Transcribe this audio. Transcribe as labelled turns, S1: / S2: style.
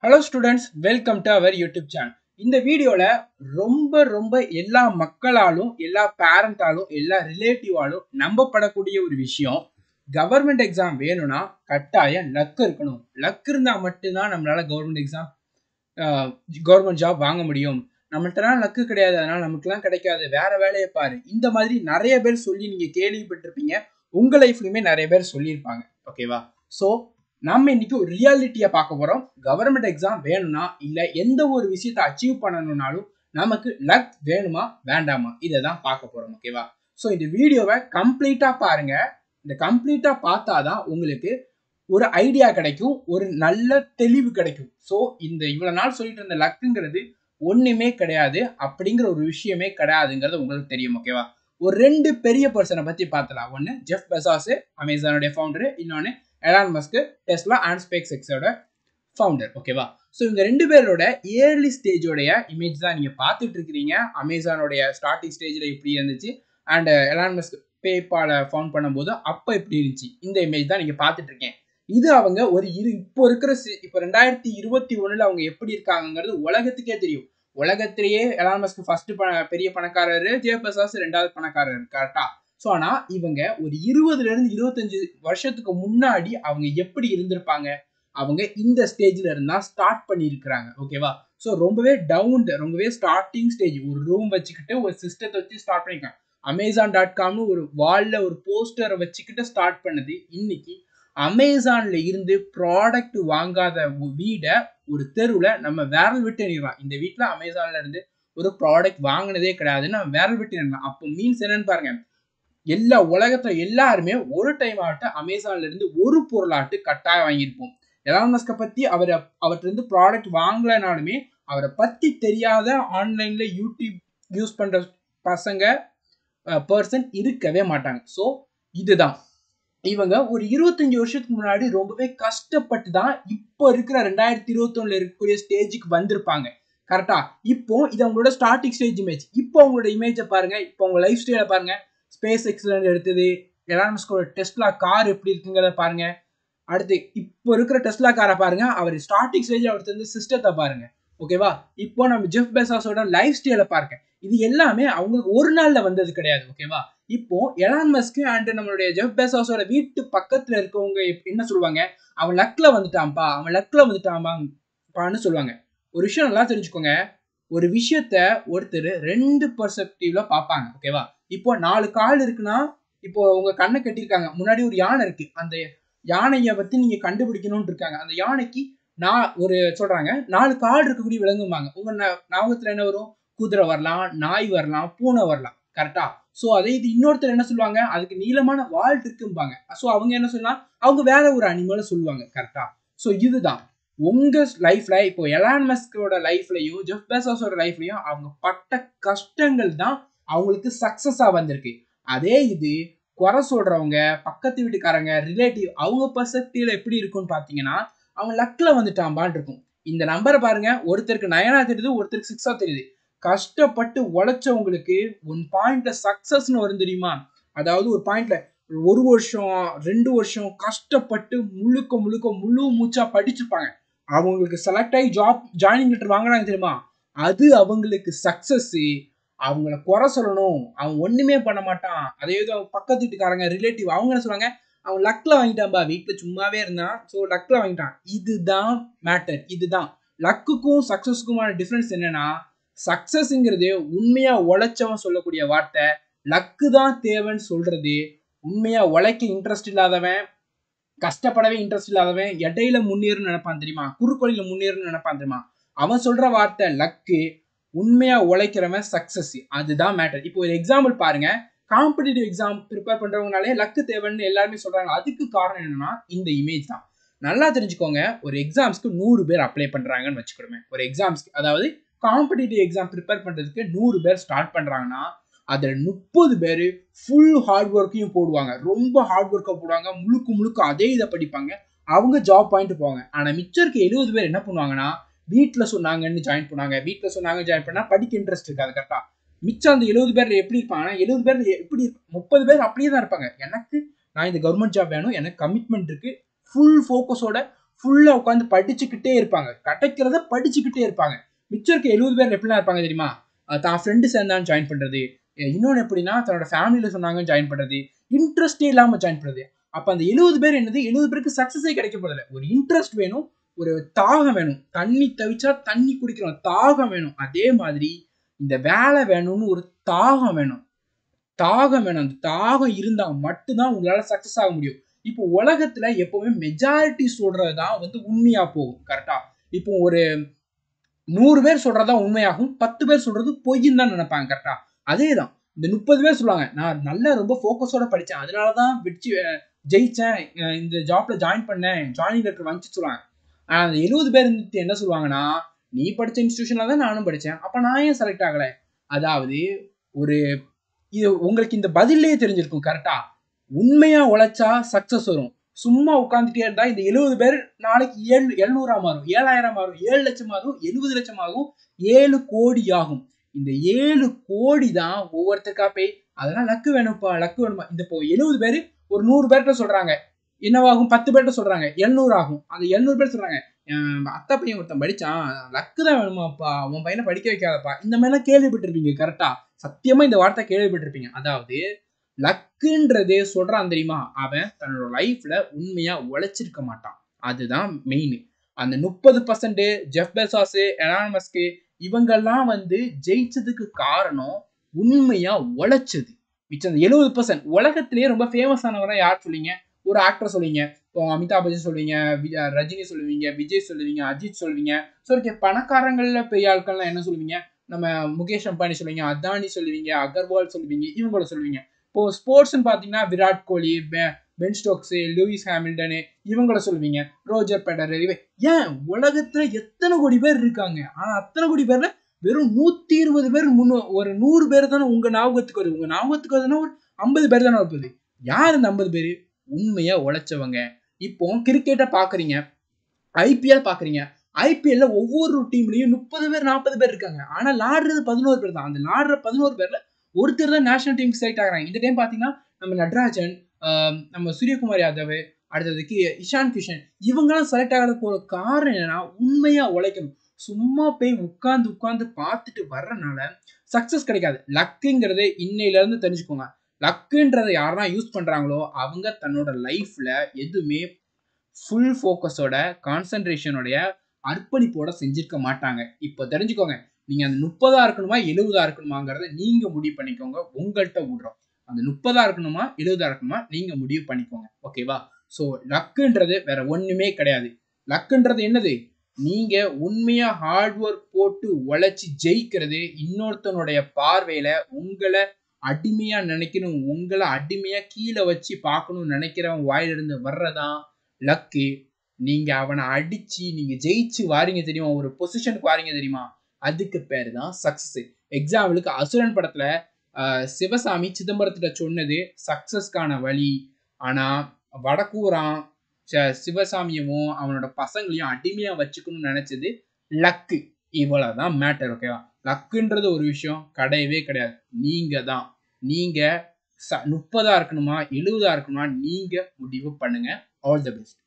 S1: hello students welcome to our YouTube channel இந்த வீடியோவில் ரொம்ப ரொம்ப எல்லா மக்களாலும் எல்லா பேரண்டாலும் எல்லா ரிலேட்டிவாலும் நம்பப்படக்கூடிய ஒரு விஷயம் கவர்மெண்ட் எக்ஸாம் வேணும்னா கட்டாயம் லக் இருக்கணும் லக் இருந்தால் மட்டும்தான் நம்மளால கவர்மெண்ட் எக்ஸாம் கவர்மெண்ட் ஜாப் வாங்க முடியும் நம்மள்ட்டலாம் லக்கு கிடையாது அதனால நமக்குலாம் கிடைக்காது வேற வேலையை பாரு இந்த மாதிரி நிறைய பேர் சொல்லி நீங்க கேள்விப்பட்டிருப்பீங்க உங்க லைஃப்லயுமே நிறைய பேர் சொல்லியிருப்பாங்க ஓகேவா ஸோ நம்ம இன்னைக்கு ஒரு ரியாலிட்டியை பார்க்க போறோம் கவர்மெண்ட் எக்ஸாம் வேணும்னா இல்ல எந்த ஒரு விஷயத்தை அச்சீவ் பண்ணணும்னாலும் நமக்கு லக் வேணுமா வேண்டாமா இதை தான் பார்க்க போறோம் ஓகேவா ஸோ இந்த வீடியோவை கம்ப்ளீட்டா பாருங்க இந்த கம்ப்ளீட்டா பார்த்தாதான் உங்களுக்கு ஒரு ஐடியா கிடைக்கும் ஒரு நல்ல தெளிவு கிடைக்கும் ஸோ இந்த இவ்வளவு நாள் சொல்லிட்டு இருந்த லக்குங்கிறது ஒண்ணுமே கிடையாது அப்படிங்கிற ஒரு விஷயமே கிடையாதுங்கிறது உங்களுக்கு தெரியும் ஓகேவா ஒரு ரெண்டு பெரிய பர்சனை பத்தி பார்த்தலாம் ஒன்னு ஜெஃப் பெசாஸ் அமேசானுடைய ஃபவுண்டர் இன்னொன்னு Elon Musk Tesla and SpaceX எக்ஸோட ஃபவுண்டர் ஓகேவா ஸோ இந்த ரெண்டு பேரோட இயர்லி ஸ்டேஜோடைய இமேஜ் தான் நீங்க பார்த்துட்டு இருக்கிறீங்க அமேசானோடைய ஸ்டார்டிங் ஸ்டேஜில் எப்படி இருந்துச்சு அண்ட் எலான் மஸ்க் பேபால ஃபவுண்ட் பண்ணும்போது அப்போ எப்படி இருந்துச்சு இந்த இமேஜ் தான் நீங்க பார்த்துட்டு இருக்கேன் இது அவங்க ஒரு இரு இப்போ இருக்கிற இப்போ ரெண்டாயிரத்தி இருபத்தி ஒண்ணுல அவங்க எப்படி இருக்காங்கிறது உலகத்துக்கே தெரியும் உலகத்திலேயே எலான் மஸ்க் ஃபர்ஸ்ட் பண பெரிய பணக்காரரு ஜே பிரசாஸ் ரெண்டாவது பணக்காரர் கரெக்டா ஸோ ஆனால் இவங்க ஒரு இருபதுல இருந்து இருபத்தஞ்சு வருஷத்துக்கு முன்னாடி அவங்க எப்படி இருந்திருப்பாங்க அவங்க இந்த ஸ்டேஜ்ல இருந்தா ஸ்டார்ட் பண்ணியிருக்கிறாங்க ஓகேவா ஸோ ரொம்பவே டவுன் ரொம்பவே ஸ்டார்டிங் ஸ்டேஜ் ஒரு ரூம் வச்சுக்கிட்டு ஒரு சிஸ்டத்தை வச்சு ஸ்டார்ட் பண்ணிருக்காங்க அமேசான் டாட் காம்னு ஒரு வால்ல ஒரு போஸ்டரை வச்சுக்கிட்டு ஸ்டார்ட் பண்ணது இன்னைக்கு அமேசான்ல இருந்து ப்ராடக்ட் வாங்காத வீடை ஒரு தெருவில் நம்ம விரல் விட்டு எண்ணிடலாம் இந்த வீட்டில் அமேசான்ல இருந்து ஒரு ப்ராடக்ட் வாங்கினதே கிடையாதுன்னு நம்ம விரல் விட்டு எண்ணலாம் அப்போ மீன்ஸ் என்னன்னு பாருங்க எல்லா உலகத்துல எல்லாருமே ஒரு டைம் ஆகட்டும் அமேசான்ல இருந்து ஒரு பொருளாட்டு கட்டாயம் வாங்கியிருப்போம் எலான் மஸ்கை பத்தி அவர் அவர்கிட்ட இருந்து ப்ராடக்ட் வாங்கலைனாலுமே அவரை பத்தி தெரியாத ஆன்லைன்ல யூடியூப் யூஸ் பண்ற பசங்க பர்சன் இருக்கவே மாட்டாங்க ஸோ இதுதான் இவங்க ஒரு இருபத்தஞ்சு வருஷத்துக்கு முன்னாடி ரொம்பவே கஷ்டப்பட்டு தான் இப்போ இருக்கிற ரெண்டாயிரத்தி இருபத்தொன்னுல இருக்கக்கூடிய ஸ்டேஜுக்கு வந்திருப்பாங்க கரெக்டா இப்போ இது அவங்களோட ஸ்டார்டிங் ஸ்டேஜ் இமேஜ் இப்போ அவங்களோட இமேஜை பாருங்க இப்போ அவங்க லைஃப் ஸ்டைலை பாருங்க ஸ்பேஸ் எக்ஸலண்ட் எடுத்தது எலான்ஸ்கோட டெஸ்ட்லா கார் எப்படி இருக்குங்கிறத பாருங்க அடுத்து இப்போ இருக்கிற டெஸ்ட்லா காரை பாருங்க அவர் ஸ்டார்டிங் ஸ்டேஜ் அவர் தெரிஞ்ச சிஸ்டத்தை பாருங்க ஓகேவா இப்போ நம்ம ஜெஃப் பெசாஸோட லைஃப் ஸ்டைலை பாருங்க இது எல்லாமே அவங்களுக்கு ஒரு நாள்ல வந்தது கிடையாது ஓகேவா இப்போ எலான் மஸ்க் அண்ட் நம்மளுடைய ஜெஃப் பெசாஸோட வீட்டு பக்கத்துல இருக்கவங்க என்ன சொல்லுவாங்க அவன் லக்ல வந்துட்டான்ப்பா அவன் லக்ல வந்துட்டான்பான்னு சொல்லுவாங்க ஒரு விஷயம் நல்லா தெரிஞ்சுக்கோங்க ஒரு விஷயத்த ஒருத்தர் ரெண்டு பர்செப்டிவ்ல பார்ப்பாங்க ஓகேவா இப்போ நாலு கால் இருக்குன்னா இப்போ உங்க கண்ணை கட்டியிருக்காங்க முன்னாடி ஒரு யானை இருக்கு அந்த யானையை பத்தி நீங்க கண்டுபிடிக்கணும்னு இருக்காங்க அந்த யானைக்கு நான் ஒரு சொல்றாங்க நாலு கால் இருக்கக்கூடிய விலங்குமாங்க உங்க ஞாபகத்துல என்ன வரும் குதிரை வரலாம் நாய் வரலாம் பூனை வரலாம் கரெக்டா ஸோ அதே இது இன்னொருத்தர் என்ன சொல்லுவாங்க அதுக்கு நீளமான வால் இருக்கும்பாங்க ஸோ அவங்க என்ன சொல்லலாம் அவங்க வேற ஒரு அனிமலை சொல்லுவாங்க கரெக்டா ஸோ இதுதான் உங்க லைஃப்ல இப்போ எலான் மஸ்கோட லைஃப்லயும் ஜெஃப் பெசாஸோட லைஃப்லயும் அவங்க பட்ட கஷ்டங்கள் தான் அவங்களுக்கு சக்சஸா வந்திருக்கு அதே இது குறை சொல்றவங்க பக்கத்து வீட்டுக்காரங்க ரிலேட்டிவ் அவங்க பர்செப்டிவ்ல எப்படி இருக்கும்னு பாத்தீங்கன்னா அவன் லக்ல வந்துட்டான்பான் இருக்கும் இந்த நம்பரை பாருங்க ஒருத்தருக்கு நயனா தெரியுது ஒருத்தருக்கு சிக்ஸா தெரியுது கஷ்டப்பட்டு உழைச்சவங்களுக்கு ஒன் பாயிண்ட்ல சக்சஸ்னு வரும் தெரியுமா அதாவது ஒரு பாயிண்ட்ல ஒரு வருஷம் ரெண்டு வருஷம் கஷ்டப்பட்டு முழுக்க முழுக்க முழு மூச்சா படிச்சிருப்பாங்க அவங்களுக்கு செலக்ட் ஆகி ஜாப் ஜாயினிங் லெட்டர் வாங்குறாங்க தெரியுமா அது அவங்களுக்கு சக்சஸ் அவங்கள குறை சொல்லணும் அவன் ஒண்ணுமே பண்ண மாட்டான் அதே பக்கத்து வீட்டுக்காரங்க ரிலேட்டிவ் அவங்க என்ன சொல்லுவாங்க அவன் லக்ல வாங்கிட்டான்பா வீட்டுல சும்மாவே இருந்தான் ஸோ லக்ல வாங்கிட்டான் இதுதான் மேட்டர் இதுதான் லக்குக்கும் சக்சஸுக்குமான டிஃப்ரென்ஸ் என்னன்னா சக்சஸ்ங்கிறது உண்மையா உழைச்சவன் சொல்லக்கூடிய வார்த்தை லக்கு தான் தேவைன்னு சொல்றது உண்மையா உழைக்க இன்ட்ரெஸ்ட் இல்லாதவன் கஷ்டப்படவே இன்ட்ரெஸ்ட் இல்லாதவன் இடையில முன்னேறுன்னு நினைப்பான் தெரியுமா குறுக்கொழில முன்னேறுன்னு நினைப்பான் தெரியுமா அவன் சொல்ற வார்த்தை லக்கு உண்மையா உழைக்கிறவன் சக்சஸ் அதுதான் மேட்டர் இப்போ ஒரு எக்ஸாம்பிள் பாருங்க காம்படிட்டிவ் எக்ஸாம் ப்ரிப்பேர் பண்றவங்கனாலே லக்கு தேவைன்னு எல்லாருமே சொல்றாங்க அதுக்கு காரணம் என்னன்னா இந்த இமேஜ் தான் நல்லா தெரிஞ்சுக்கோங்க ஒரு எக்ஸாம்ஸ்க்கு நூறு பேர் அப்ளை பண்றாங்கன்னு வச்சுக்கிடுமே ஒரு எக்ஸாம்ஸ்க்கு அதாவது காம்படிட்டிவ் எக்ஸாம் ப்ரிப்பேர் பண்றதுக்கு நூறு பேர் ஸ்டார்ட் பண்றாங்கன்னா அதில் முப்பது பேர் ஃபுல் ஹார்ட் ஒர்க்கையும் போடுவாங்க ரொம்ப ஹார்ட் ஒர்க்காக போடுவாங்க முழுக்க முழுக்க அதே இதை படிப்பாங்க அவங்க ஜாப் பாயிண்ட் போவாங்க ஆனால் மிச்சம் இருக்க எழுபது பேர் என்ன பண்ணுவாங்கன்னா வீட்டில் சொன்னாங்கன்னு ஜாயின் பண்ணாங்க வீட்டில் சொன்னாங்க ஜாயின் பண்ணால் படிக்க இன்ட்ரெஸ்ட் இருக்காது கரெக்டாக மிச்சம் அந்த எழுபது பேர்ல எப்படி இருப்பாங்கன்னா எழுபது பேர்ல எப்படி முப்பது பேர் அப்படியே தான் இருப்பாங்க எனக்கு நான் இந்த கவர்மெண்ட் ஜாப் வேணும் எனக்கு கமிட்மெண்ட் இருக்கு ஃபுல் ஃபோக்கஸோட ஃபுல்லா உட்காந்து படிச்சுக்கிட்டே இருப்பாங்க கிடைக்கிறத படிச்சுக்கிட்டே இருப்பாங்க மிச்சம் இருக்க எழுபது பேர் எப்படிலாம் இருப்பாங்க தெரியுமா அஹ் தான் ஃப்ரெண்டு சேர்ந்தான் ஜாயின் பண்றது அஹ் இன்னொன்னு எப்படின்னா தன்னோட ஃபேமிலியில சொன்னாங்க ஜாயின் பண்றது இன்ட்ரெஸ்டே இல்லாம ஜாயின் பண்றது அப்ப அந்த எழுபது பேர் என்னது எழுபது பேருக்கு சக்சஸே கிடைக்க போதில்ல ஒரு இன்ட்ரெஸ்ட் வேணும் ஒரு தாகம் வேணும் தண்ணி தவிச்சா தண்ணி குடிக்கிறோம் தாகம் வேணும் அதே மாதிரி இந்த வேலை வேணும்னு ஒரு தாகம் வேணும் தாகம் வேணும் அந்த தாகம் இருந்தா மட்டும்தான் உங்களால சக்சஸ் ஆக முடியும் இப்போ உலகத்துல எப்பவுமே மெஜாரிட்டி சொல்றது தான் வந்து உண்மையா போகும் கரெக்டா இப்போ ஒரு நூறு பேர் சொல்றதா உண்மையாகும் பத்து பேர் சொல்றது பொய்ன்னு தான் நினைப்பாங்க கரெக்டா அதே தான் இந்த முப்பது பேர் சொல்லுவாங்க நான் நல்லா ரொம்ப ஃபோக்கஸோட படித்தேன் அதனால தான் வெற்றி அஹ், ஜெயிச்சேன் அஹ், இந்த ஜாப்ல ஜாயின் பண்ணேன் ஜாயினிங் லெட்டர் வந்துச்சு சொல்லுவாங்க ஆனா அந்த எழுபது பேர் இருந்துட்டு என்ன சொல்லுவாங்கன்னா நீ படிச்ச இன்ஸ்டியூஷன்ல தான் நானும் படித்தேன் அப்ப நான் ஏன் செலக்ட் ஆகலை அதாவது ஒரு இது உங்களுக்கு இந்த பதிலே தெரிஞ்சிருக்கும் கரெக்டா உண்மையா உழைச்சா சக்சஸ் வரும் சும்மா உட்காந்துட்டே இருந்தா இந்த எழுபது பேர் நாளைக்கு ஏழு எழுநூறா மாறும் ஏழாயிரம் மாறும் ஏழு லட்சம் ஆகும் எழுபது லட்சம் ஆகும் ஏழு கோடி ஆகும் இந்த ஏழு கோடி தான் ஒவ்வொருத்தருக்கா போய் அதெல்லாம் லக்கு வேணும்ப்பா லக்கு வேணுமா இந்த இப்போ எழுபது பேர் ஒரு நூறு பேர்கிட்ட சொல்றாங்க என்னவாகும் பத்து பேர்கிட்ட சொல்றாங்க எழுநூறு ஆகும் அந்த எழுநூறு பேர் சொல்றாங்க "என் அத்தை பையன் ஒருத்தன் படிச்சான் லக்கு தான் வேணுமாப்பா உன் பையனை படிக்க வைக்காதப்பா இந்த மாதிரிலாம் கேள்விப்பட்டிருப்பீங்க கரெக்டா சத்தியமா இந்த வார்த்தை கேள்விப்பட்டிருப்பீங்க அதாவது லக்குன்றதே சொல்றான் தெரியுமா அவன் தன்னோட லைஃப்ல உண்மையா உழைச்சிருக்க மாட்டான் அதுதான் மெயின் அந்த முப்பது பர்சன்ட் ஜெஃப் பெசாஸ் எலானமஸ்க்கு இவங்கெல்லாம் வந்து ஜெயிச்சதுக்கு காரணம் உண்மையா உழைச்சது மிச்சம் அந்த எழுபது பர்சன்ட் உலகத்திலேயே ரொம்ப ஃபேமஸ் ஆனவரை யார் சொல்லுவீங்க ஒரு ஆக்டர் சொல்லுவீங்க இப்போ அமிதாப் பச்சன் சொல்லுவீங்க வி- ரஜினி சொல்லுவீங்க விஜய் சொல்லுவீங்க அஜித் சொல்லுவீங்க ஸோ இருக்க பணக்காரங்கள்ல பெரிய ஆட்கள்லாம் என்ன சொல்லுவீங்க நம்ம முகேஷ் அம்பானி சொல்லுவீங்க அதானி சொல்லுவீங்க அகர்வால் சொல்லுவீங்க இவங்கள சொல்லுவீங்க இப்போ ஸ்போர்ட்ஸ்னு பார்த்தீங்கன்னா விராட் கோலி பெ- பென் ஸ்டோக்ஸ் லூயிஸ் ஹாமில்டனு இவங்கள சொல்லுவீங்க ரோஜர் பெடரர் இவ ஏன் உலகத்துல எத்தனை கோடி பேர் இருக்காங்க ஆனா அத்தனை கோடி பேர்ல வெறும் நூத்தி இருபது பேர் முன்னூ ஒரு நூறு பேர் தானே உங்க ஞாபகத்துக்கு வருது உங்க ஞாபகத்துக்கு வருதுன்னா ஒரு ஐம்பது பேர் தானே வருது யார் இந்த ஐம்பது பேர் உண்மையா உழைச்சவங்க இப்போ கிரிக்கெட்டை பாக்குறீங்க ஐபிஎல் பாக்குறீங்க ஐபிஎல்ல ஒவ்வொரு டீம்லயும் முப்பது பேர் நாற்பது பேர் இருக்காங்க ஆனா லாடுறது பதினோரு பேர் தான் அந்த லாடுற பதினோரு பேர்ல ஒருத்தர் தான் நேஷனல் டீமுக்கு செலக்ட் ஆகுறாங்க இந்த டைம் பாத்தீங்கன்னா நம்ம நட்ராஜன் ஆஹ் நம்ம சூரியகுமார் யாதவ் அடுத்ததுக்கு இஷான் கிஷன் இவங்கெல்லாம் செலக்ட் ஆகாத போற காரணம் என்னன்னா உண்மையா உழைக்கணும் சும்மா போய் உட்கார்ந்து உட்கார்ந்து பார்த்துட்டு வர்றனால சக்சஸ் கிடைக்காது லக்குங்கிறதே இன்னையில இருந்து தெரிஞ்சுக்கோங்க லக்குன்றதை யாரெல்லாம் யூஸ் பண்றாங்களோ அவங்க தன்னோட லைஃப்ல எதுவுமே ஃபுல் ஃபோக்கஸோட கான்சன்ட்ரேஷனோடைய அர்ப்பணிப்போட செஞ்சிருக்க மாட்டாங்க இப்போ தெரிஞ்சுக்கோங்க நீங்க அந்த முப்பதா இருக்கணுமா எழுபதா இருக்கணுமாங்கிறத நீங்க முடிவு பண்ணிக்கோங்க உங்கள்கிட்ட விடுறோம் அந்த முப்பதா இருக்கணுமா எழுபதா இருக்கணுமா நீங்க முடிவு பண்ணிக்கோங்க ஓகேவா ஸோ லக்குன்றது வேற ஒண்ணுமே கிடையாது லக்குன்றது என்னது நீங்க உண்மையா ஹார்ட் ஒர்க் போட்டு உழைச்சி ஜெயிக்கிறது இன்னொருத்தனுடைய பார்வையில உங்களை அடிமையா நினைக்கணும் உங்களை அடிமையா கீழே வச்சு பார்க்கணும்னு நினைக்கிறவன் வாயிலிருந்து வர்றதான் லக்கு நீங்க அவனை அடிச்சு நீங்க ஜெயிச்சு வாரீங்க தெரியுமா ஒரு பொசிஷனுக்கு வாரீங்க தெரியுமா அதுக்கு பேர் தான் சக்சஸ் எக்ஸாம்பிளுக்கு அசுரன் படத்துல ஆஹ், சிவசாமி சிதம்பரத்துல சொன்னது சக்சஸ்க்கான வழி ஆனா வடக்கூரான் ச- சிவசாமியவும் அவனோட பசங்களையும் அடிமையா வச்சுக்கணும்னு நினைச்சது லக்கு இவ்வளவுதான் மேட்டர் ஓகேவா லக்குன்றது ஒரு விஷயம் கிடையவே கிடையாது நீங்க தான் நீங்க ச முப்பதா இருக்கணுமா எழுபதா இருக்கணுமா நீங்க முடிவு பண்ணுங்க ஆல் த பெஸ்ட்